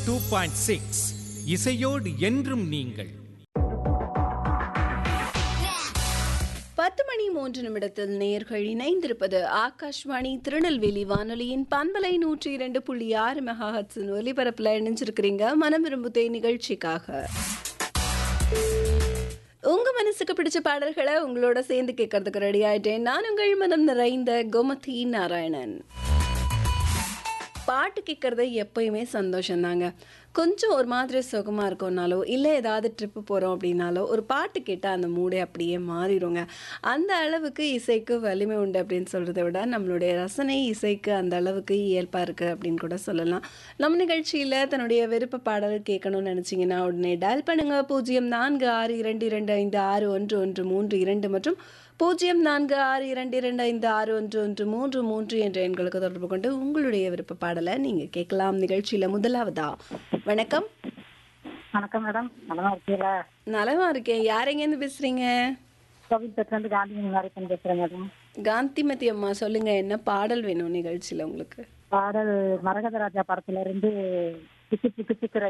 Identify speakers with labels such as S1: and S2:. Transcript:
S1: two point six இசையோடு என்றும் நீங்கள்
S2: பத்து மணி மூன்று நிமிடத்தில் நேர்கள் இணைந்திருப்பது ஆகாஷ்வாணி திருநெல்வேலி வானொலியின் பண்பலை நூற்றி இரண்டு புள்ளி ஆறு மெகாஹட்ஸின் ஒலிபரப்பில் இணைஞ்சிருக்கிறீங்க மனம் விரும்புதே நிகழ்ச்சிக்காக உங்க மனசுக்கு பிடிச்ச பாடல்களை உங்களோட சேர்ந்து கேட்கறதுக்கு ரெடி ஆயிட்டேன் நான் உங்கள் மனம் நிறைந்த கோமதி நாராயணன் பாட்டு கேட்குறது எப்பயுமே சந்தோஷம்தாங்க கொஞ்சம் ஒரு மாதிரி சுகமாக இருக்கோம்னாலோ இல்லை ஏதாவது ட்ரிப்பு போகிறோம் அப்படின்னாலோ ஒரு பாட்டு கேட்டால் அந்த மூடே அப்படியே மாறிடுங்க அந்த அளவுக்கு இசைக்கு வலிமை உண்டு அப்படின்னு சொல்கிறத விட நம்மளுடைய ரசனை இசைக்கு அந்த அளவுக்கு இயல்பாக இருக்குது அப்படின்னு கூட சொல்லலாம் நம்ம நிகழ்ச்சியில் தன்னுடைய விருப்ப பாடல் கேட்கணும்னு நினச்சிங்கன்னா உடனே டயல் பண்ணுங்கள் பூஜ்ஜியம் நான்கு ஆறு இரண்டு இரண்டு ஐந்து ஆறு ஒன்று ஒன்று மூன்று இரண்டு மற்றும் பூஜ்ஜியம் நான்கு ஆறு இரண்டு இரண்டு ஐந்து ஆறு ஒன்று ஒன்று மூன்று மூன்று என்ற எண்களுக்கு தொடர்பு கொண்டு உங்களுடைய விருப்ப பாடலை நீங்கள் கேட்கலாம் நிகழ்ச்சியில் முதலாவதா வணக்கம்
S3: வணக்கம் மேடம் நலமா இருக்கீங்களா
S2: நலமா இருக்கேன் யார் எங்கேருந்து பேசுறீங்க
S3: கோவில் பெட்லேருந்து காந்தி நாரிப்பன் பேசுறேன் மேடம்
S2: காந்திமதி அம்மா சொல்லுங்க என்ன பாடல் வேணும் நிகழ்ச்சியில் உங்களுக்கு
S3: பாடல் மரகத ராஜா படத்துல இருந்து பிச்சு பிச்சு பிச்சுற